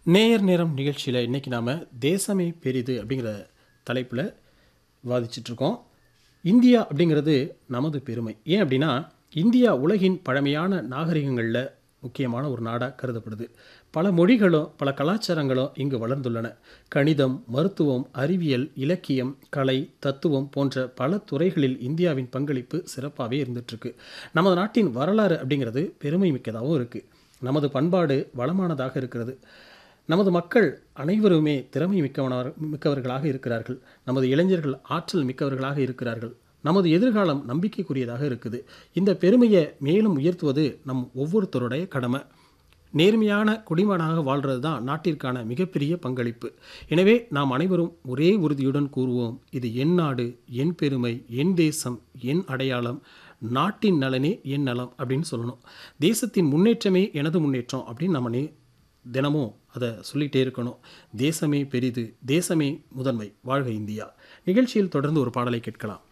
நேயர் நேரம் நிகழ்ச்சியில் இன்றைக்கி நாம் தேசமே பெரிது அப்படிங்கிற தலைப்பில் விவாதிச்சிட்ருக்கோம் இந்தியா அப்படிங்கிறது நமது பெருமை ஏன் அப்படின்னா இந்தியா உலகின் பழமையான நாகரிகங்களில் முக்கியமான ஒரு நாடாக கருதப்படுது பல மொழிகளும் பல கலாச்சாரங்களும் இங்கு வளர்ந்துள்ளன கணிதம் மருத்துவம் அறிவியல் இலக்கியம் கலை தத்துவம் போன்ற பல துறைகளில் இந்தியாவின் பங்களிப்பு சிறப்பாகவே இருந்துகிட்ருக்கு நமது நாட்டின் வரலாறு அப்படிங்கிறது பெருமை மிக்கதாகவும் இருக்குது நமது பண்பாடு வளமானதாக இருக்கிறது நமது மக்கள் அனைவருமே திறமை மிக்கவனார் மிக்கவர்களாக இருக்கிறார்கள் நமது இளைஞர்கள் ஆற்றல் மிக்கவர்களாக இருக்கிறார்கள் நமது எதிர்காலம் நம்பிக்கைக்குரியதாக இருக்குது இந்த பெருமையை மேலும் உயர்த்துவது நம் ஒவ்வொருத்தருடைய கடமை நேர்மையான குடிமகனாக வாழ்கிறது தான் நாட்டிற்கான மிகப்பெரிய பங்களிப்பு எனவே நாம் அனைவரும் ஒரே உறுதியுடன் கூறுவோம் இது என் நாடு என் பெருமை என் தேசம் என் அடையாளம் நாட்டின் நலனே என் நலம் அப்படின்னு சொல்லணும் தேசத்தின் முன்னேற்றமே எனது முன்னேற்றம் அப்படின்னு நம்ம நே தினமும் அதை சொல்லிகிட்டே இருக்கணும் தேசமே பெரிது தேசமே முதன்மை வாழ்க இந்தியா நிகழ்ச்சியில் தொடர்ந்து ஒரு பாடலை கேட்கலாம்